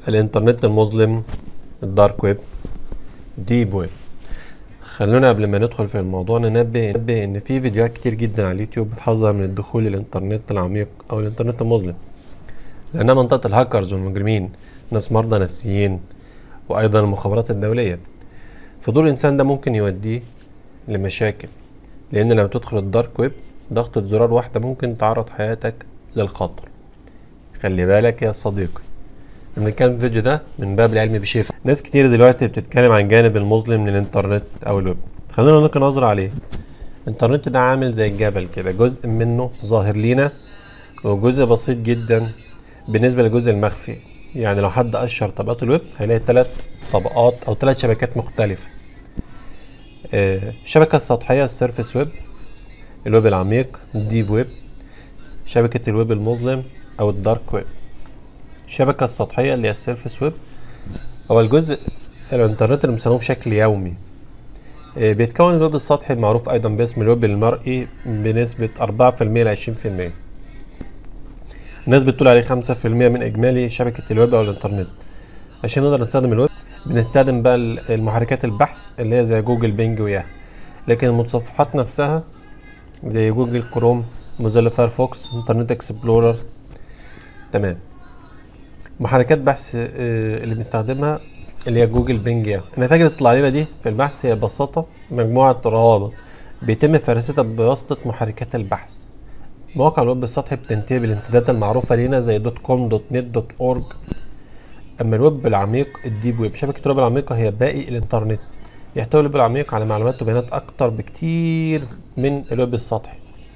الانترنت المظلم الدارك ويب ديب ويب خلونا قبل ما ندخل في الموضوع ننبه ننبه ان في فيديوهات كتير جدا على اليوتيوب بتحذر من الدخول الانترنت العميق او الانترنت المظلم لانها منطقة الهاكرز والمجرمين ناس مرضى نفسيين وايضا المخابرات الدولية فضول الانسان ده ممكن يوديه لمشاكل لان لما تدخل الدارك ويب ضغطة زرار واحدة ممكن تعرض حياتك للخطر خلي بالك يا صديقي بنتكلم في الفيديو ده من باب العلم بشفا ناس كتير دلوقتي بتتكلم عن الجانب المظلم من الانترنت او الويب خلينا نلقي نظرة عليه الانترنت ده عامل زي الجبل كده جزء منه ظاهر لينا وجزء بسيط جدا بالنسبة للجزء المخفي يعني لو حد قشر طبقات الويب هيلاقي ثلاث طبقات او ثلاث شبكات مختلفة آه، الشبكة السطحية السيرفيس ويب الويب العميق الديب ويب شبكة الويب المظلم أو الدارك ويب الشبكة السطحية اللي هي السيرفيس ويب هو الجزء الإنترنت اللي بنستخدمه بشكل يومي آه، بيتكون الويب السطحي المعروف أيضا باسم الويب المرئي بنسبة 4% ل 20% الناس بتقول عليه 5% من إجمالي شبكة الويب أو الإنترنت عشان نقدر نستخدم الويب بنستخدم بقى المحركات البحث اللي هي زي جوجل بينج وياهو لكن المتصفحات نفسها زي جوجل كروم موزيلا فايرفوكس انترنت اكسبلورر تمام محركات بحث آه، اللي بنستخدمها اللي هي جوجل بينج ياهو النتائج اللي تطلع لنا دي في البحث هي ببساطة مجموعة روابط بيتم فراستها بواسطة محركات البحث مواقع الويب السطحي بتنتهي بالامتدادات المعروفة لينا زي دوت كوم دوت نت دوت اورج اما الويب العميق الديب ويب شبكة الويب العميقة هي باقي الانترنت يحتوي الويب العميق على معلومات وبيانات اكتر بكتير من الويب السطحي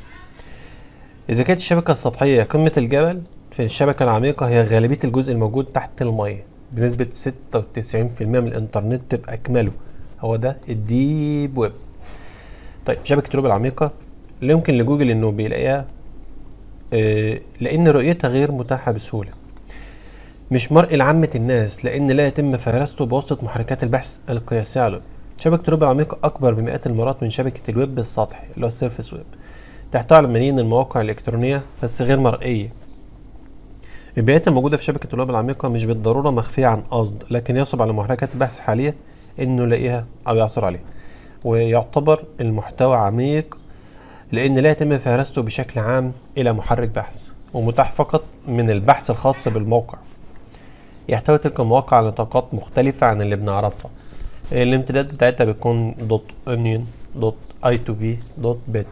اذا كانت الشبكة السطحية هي قمة الجبل في الشبكة العميقة هي غالبية الجزء الموجود تحت المية بنسبة 96% من الانترنت بأكمله هو ده الديب ويب طيب شبكة الويب العميقة لا يمكن لجوجل انه بيلاقيها آه، لان رؤيتها غير متاحة بسهولة مش مرئي لعامة الناس لأن لا يتم فراسته بواسطة محركات البحث القياسية على الويب. شبكة الويب العميقة أكبر بمئات المرات من شبكة الويب السطحي اللي هو السيرفيس ويب. تحتوي على ملايين المواقع الإلكترونية بس غير مرئية. البيانات الموجودة في شبكة الويب العميقة مش بالضرورة مخفية عن قصد لكن يصعب على محركات البحث حاليا إنه يلاقيها أو يعثر عليها. ويعتبر المحتوى عميق لأن لا يتم فراسته بشكل عام إلى محرك بحث ومتاح فقط من البحث الخاص بالموقع. يحتوي تلك المواقع على نطاقات مختلفة عن اللي بنعرفها الامتداد بتاعتها بيكون دوت اونيون دوت اي تو بي دوت بت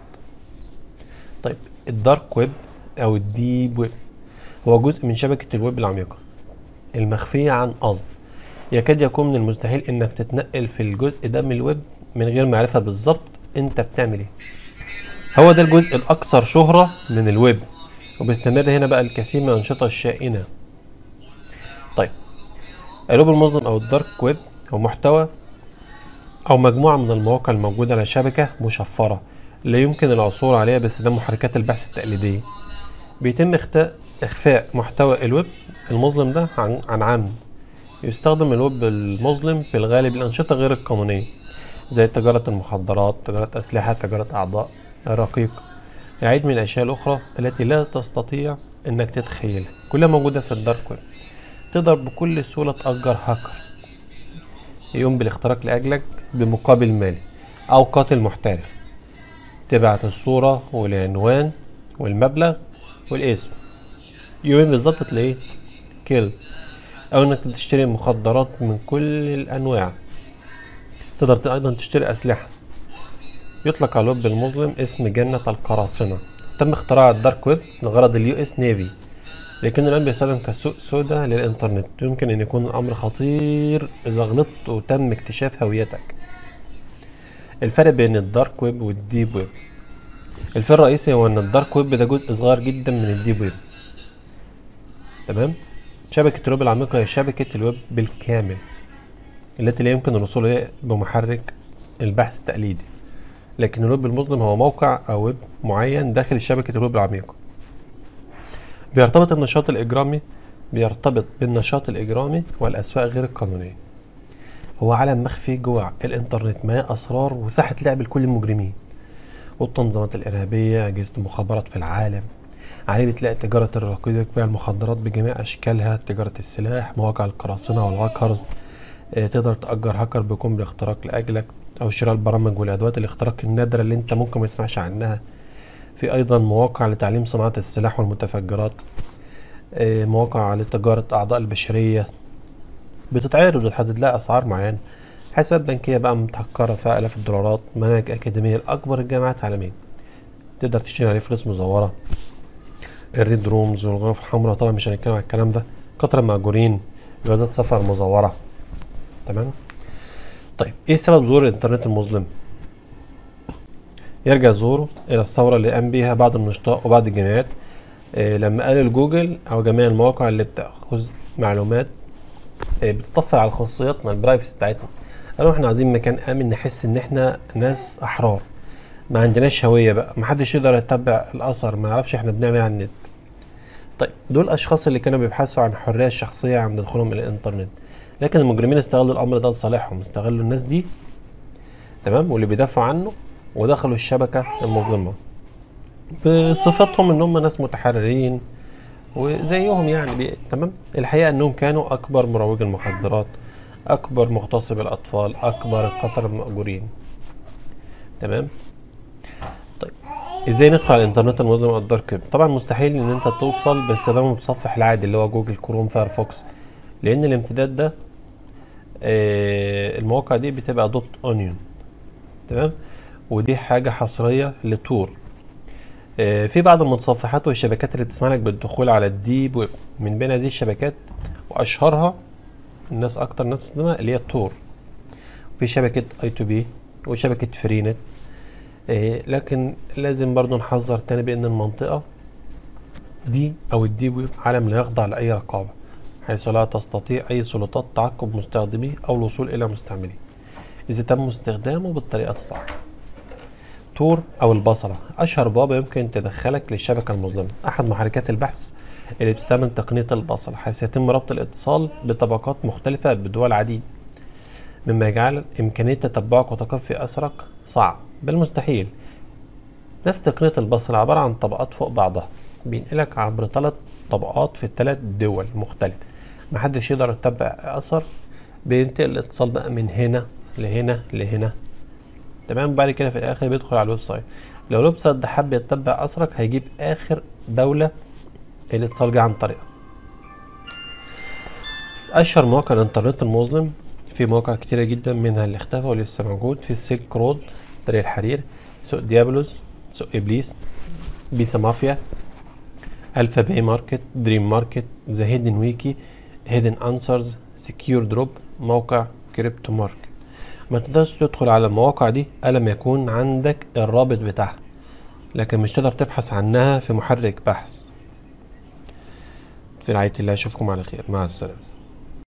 طيب الدارك ويب او الديب ويب هو جزء من شبكة الويب العميقة المخفية عن قصد يكاد يكون من المستحيل انك تتنقل في الجزء ده من الويب من غير معرفة بالظبط انت بتعمل ايه هو ده الجزء الاكثر شهرة من الويب وبيستمر هنا بقى الكثير من الانشطة الشائنة طيب الويب المظلم او الدارك ويب هو محتوى او مجموعة من المواقع الموجودة على شبكة مشفرة لا يمكن العثور عليها باستخدام محركات البحث التقليدية بيتم اختاء اخفاء محتوى الويب المظلم ده عن, عن عمد يستخدم الويب المظلم في الغالب للأنشطة غير القانونية زي تجارة المخدرات تجارة أسلحة تجارة أعضاء الرقيق العديد من الأشياء الأخرى التي لا تستطيع إنك تتخيلها كلها موجودة في الدارك ويب تقدر بكل سهولة تأجر هاكر يقوم بالاختراق لأجلك بمقابل مالي أو قاتل محترف تبعت الصورة والعنوان والمبلغ والاسم يومين بالظبط تلاقيه كيل أو إنك تشتري مخدرات من كل الأنواع تقدر أيضا تشتري أسلحة يطلق على الويب المظلم اسم جنة القراصنة تم اختراع الدارك ويب لغرض اليو اس نيفي لكنه الآن بيستخدم كسوق سوداء للإنترنت يمكن أن يكون الأمر خطير إذا غلطت وتم اكتشاف هويتك الفرق بين الدارك ويب والديب ويب الفرق الرئيسي هو أن الدارك ويب ده جزء صغير جدا من الديب ويب تمام شبكة الويب العميقة هي شبكة الويب بالكامل التي لا يمكن الوصول إليها بمحرك البحث التقليدي لكن الويب المظلم هو موقع أو ويب معين داخل شبكة الويب العميقة بيرتبط النشاط الإجرامي بيرتبط بالنشاط الإجرامي والأسواق غير القانونية هو عالم مخفي جوه الإنترنت مليان أسرار وساحة لعب لكل المجرمين والتنظيمات الإرهابية أجهزة المخابرات في العالم عليه بتلاقي تجارة الرقيق بيع المخدرات بجميع أشكالها تجارة السلاح مواقع القراصنة والهاكرز آه، تقدر تأجر هاكر بيقوم بالاختراق لأجلك أو شراء البرامج والأدوات الاختراق النادرة اللي أنت ممكن ما تسمعش عنها في أيضا مواقع لتعليم صناعة السلاح والمتفجرات آه، مواقع لتجارة أعضاء البشرية بتتعرض وتحدد لها أسعار معينة حسابات بنكية بقى متهكرة فيها آلاف الدولارات مناهج أكاديمية لأكبر الجامعات عالميا تقدر تشتري عليه فلوس مزورة الريد رومز والغرف الحمراء طبعا مش هنتكلم على الكلام ده قطر المأجورين جوازات سفر مزورة تمام طيب ايه سبب ظهور الانترنت المظلم يرجع ظهوره الى الثورة اللي قام بيها بعض النشطاء وبعض الجامعات إيه لما قال الجوجل او جميع المواقع اللي بتاخذ معلومات إيه بتطفي على خصوصياتنا البرايفسي بتاعتنا قالوا احنا عايزين مكان امن نحس ان احنا ناس احرار ما عندناش هويه بقى ما حدش يقدر يتبع الاثر ما يعرفش احنا بنعمل ايه على النت طيب دول الاشخاص اللي كانوا بيبحثوا عن الحريه الشخصيه عند دخولهم الى الانترنت لكن المجرمين استغلوا الامر ده لصالحهم استغلوا الناس دي تمام واللي بيدافعوا عنه ودخلوا الشبكه المظلمه بصفتهم ان هم ناس متحررين وزيهم يعني بي... تمام الحقيقه انهم كانوا اكبر مروجي المخدرات اكبر مغتصب الاطفال اكبر قطر المأجورين تمام طيب ازاي ندخل على الانترنت المظلم او الدارك ويب طبعا مستحيل ان انت توصل باستخدام المتصفح العادي اللي هو جوجل كروم فايرفوكس لان الامتداد ده آه المواقع دي بتبقى دوت اونيون تمام ودي حاجه حصريه لتور آه في بعض المتصفحات والشبكات اللي بتسمح لك بالدخول على الديب ويب من بين هذه الشبكات واشهرها الناس اكتر ناس تستخدمها اللي هي التور في شبكه اي تو بي وشبكه فرينت إيه لكن لازم برضو نحذر تاني بان المنطقه دي او الديب ويب عالم لا يخضع لاي رقابه حيث لا تستطيع اي سلطات تعقب مستخدميه او الوصول الى مستعمليه اذا تم استخدامه بالطريقه الصح تور او البصره اشهر بوابه يمكن تدخلك للشبكه المظلمه احد محركات البحث اللي بتستعمل تقنيه البصره حيث يتم ربط الاتصال بطبقات مختلفه بدول عديد مما يجعل إمكانية تتبعك وتقفي أثرك صعب بل مستحيل نفس تقنية البصر عبارة عن طبقات فوق بعضها بينقلك عبر ثلاث طبقات في ثلاث دول مختلفة محدش يقدر يتبع أثر بينتقل الاتصال بقى من هنا لهنا لهنا تمام بعد كده في الآخر بيدخل على الويب سايت لو الويب سايت ده حب يتبع أثرك هيجيب آخر دولة الاتصال جه عن طريقها أشهر مواقع الإنترنت المظلم في مواقع كتيرة جدا منها اللي اختفى واللي لسه موجود في السيلك رود طريق الحرير سوق ديابلوس سوق إبليس بيسا مافيا ألفا باي ماركت دريم ماركت ذا هيدن ويكي هيدن أنسرز سكيور دروب موقع كريبتو ماركت ما تقدرش تدخل على المواقع دي إلا ما يكون عندك الرابط بتاعها لكن مش تقدر تبحث عنها في محرك بحث في رعاية الله أشوفكم على خير مع السلامة